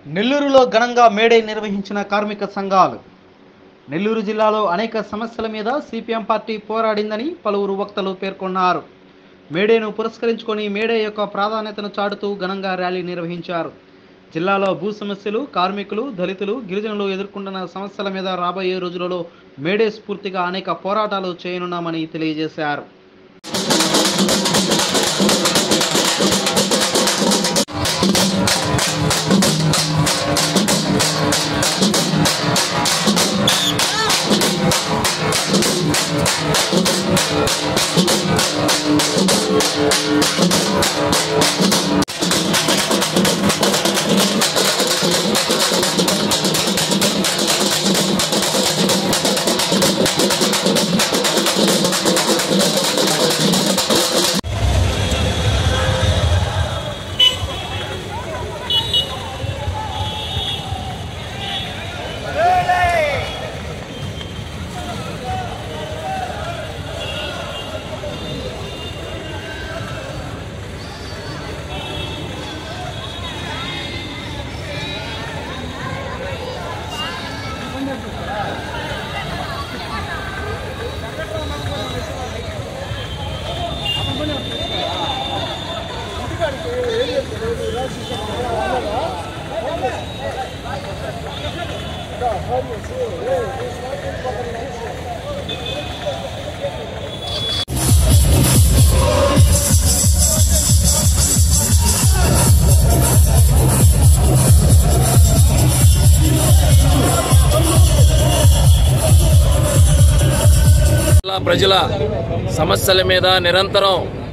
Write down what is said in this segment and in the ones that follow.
నెల్లూరులో ఘనంగా మేడే నిర్వహించిన కార్మిక సంఘాలు నెల్లూరు జిల్లాలో అనేక సమస్యల మీద సిపిఎం పార్టీ పోరాడిందని పలువురు వక్తలు పేర్కొన్నారు మేడేను పురస్కరించుకొని మేడే యొక్క ప్రాధాన్యతను చాటుతూ ఘనంగా ర్యాలీ నిర్వహించారు జిల్లాలో భూ సమస్యలు కార్మికులు దళితులు గిరిజనులు ఎదుర్కొంటున్న సమస్యల మీద రాబోయే రోజులలో మేడే స్ఫూర్తిగా అనేక పోరాటాలు చేయనున్నామని తెలియజేశారు జిల్లా ప్రజల సమస్యల మీద నిరంతరం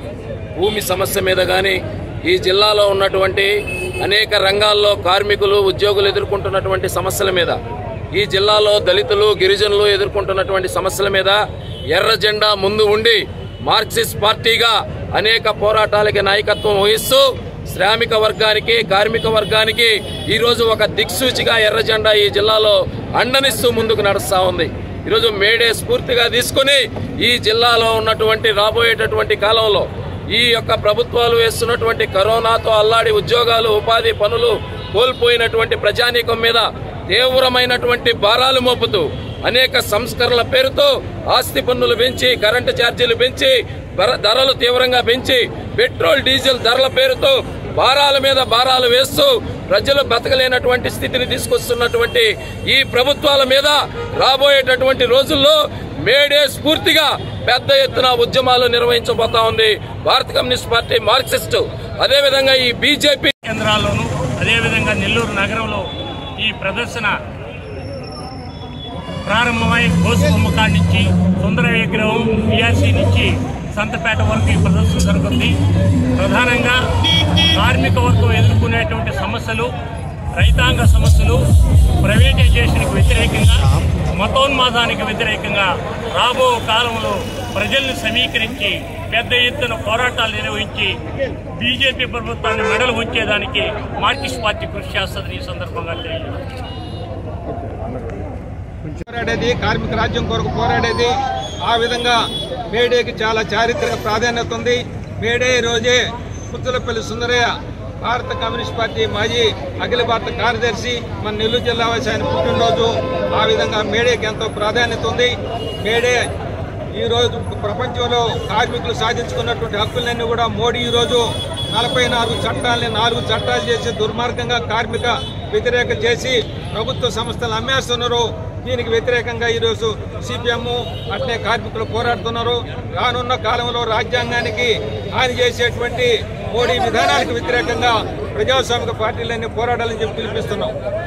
భూమి సమస్య మీద కానీ ఈ జిల్లాలో ఉన్నటువంటి అనేక రంగాల్లో కార్మికులు ఉద్యోగులు ఎదుర్కొంటున్నటువంటి సమస్యల మీద ఈ జిల్లాలో దళితులు గిరిజనులు ఎదుర్కొంటున్నటువంటి సమస్యల మీద ఎర్ర జెండా ముందు ఉండి మార్క్సిస్ట్ పార్టీగా అనేక పోరాటాలకి నాయకత్వం వహిస్తూ శ్రామిక వర్గానికి కార్మిక వర్గానికి ఈరోజు ఒక దిక్సూచిగా ఎర్ర జెండా ఈ జిల్లాలో అండనిస్తూ ముందుకు నడుస్తా ఉంది ఈరోజు మేడే స్ఫూర్తిగా తీసుకుని ఈ జిల్లాలో ఉన్నటువంటి రాబోయేటటువంటి కాలంలో ఈ యొక్క ప్రభుత్వాలు వేస్తున్నటువంటి కరోనాతో అల్లాడి ఉద్యోగాలు ఉపాధి పనులు కోల్పోయినటువంటి ప్రజానీకం మీద తీవ్రమైనటువంటి భారాలు మోపుతూ అనేక సంస్కరణల పేరుతో ఆస్తి పన్నులు పెంచి కరెంటు ఛార్జీలు పెంచి ధర- ధరలు తీవ్రంగా పెంచి పెట్రోల్ డీజిల్ ధరల పేరుతో భారాల మీద భారాలు వేస్తూ ప్రజలు బతకలేనటువంటి స్థితిని తీసుకొస్తున్నటువంటి ఈ ప్రభుత్వాల మీద రాబోయేటటువంటి రోజుల్లో మేడే స్ఫూర్తిగా పెద్ద ఎత్తున ఉద్యమాలు నిర్వహించబోతా ఉంది భారత కమ్యూనిస్ట్ పార్టీ మార్క్సిస్టు అదేవిధంగా ఈ బీజేపీ కేంద్రాల్లోనూ అదేవిధంగా నెల్లూరు నగరంలో ఈ ప్రదర్శన ప్రారంభమై గోసుబొమ్మ కాడి నుంచి సుందర విగ్రహం పిఆర్సీ నుంచి సంతపేట వరకు ఈ ప్రదర్శన జరుగుతుంది ప్రధానంగా కార్మిక వర్గం ఎదుర్కొనేటువంటి సమస్యలు రైతాంగ సమస్యలు ప్రైవేటైజేషన్కి వ్యతిరేకంగా మతోన్మాదానికి వ్యతిరేకంగా రాబో కాలంలో ప్రజల్ని సమీకరించి పెద్ద ఎత్తున పోరాటాలు నిర్వహించి బీజేపీ ప్రభుత్వాన్ని మెడలు ఉంచేదానికి మార్కిస్ట్ పార్టీ కృషి చేస్తుందని ఈ సందర్భంగా తెలియజేస్తారు పోరాడేది కార్మిక రాజ్యం కొరకు పోరాడేది ఆ విధంగా మేడేకి చాలా చారిత్రక ప్రాధాన్యత ఉంది మేడే రోజే పుత్తలపల్లి సుందరయ్య భారత కమ్యూనిస్ట్ పార్టీ మాజీ అఖిల భారత కార్యదర్శి మన నెల్లూరు జిల్లా వాసి ఆయన పుట్టినరోజు ఆ విధంగా మేడేకి ఎంతో ప్రాధాన్యత ఉంది మేడే ఈ రోజు ప్రపంచంలో కార్మికులు సాధించుకున్నటువంటి హక్కులన్నీ కూడా మోడీ ఈ రోజు నలభై నాలుగు చట్టాలని నాలుగు చట్టాలు చేసి దుర్మార్గంగా కార్మిక వ్యతిరేక చేసి ప్రభుత్వ సంస్థలు అమ్మేస్తున్నారు దీనికి వ్యతిరేకంగా ఈరోజు సిపిఎం అట్నే కార్మికులు పోరాడుతున్నారు రానున్న కాలంలో రాజ్యాంగానికి హాని చేసేటువంటి మోడీ విధానాలకు వ్యతిరేకంగా ప్రజాస్వామిక పార్టీలన్నీ పోరాడాలని చెప్పి పిలిపిస్తున్నాం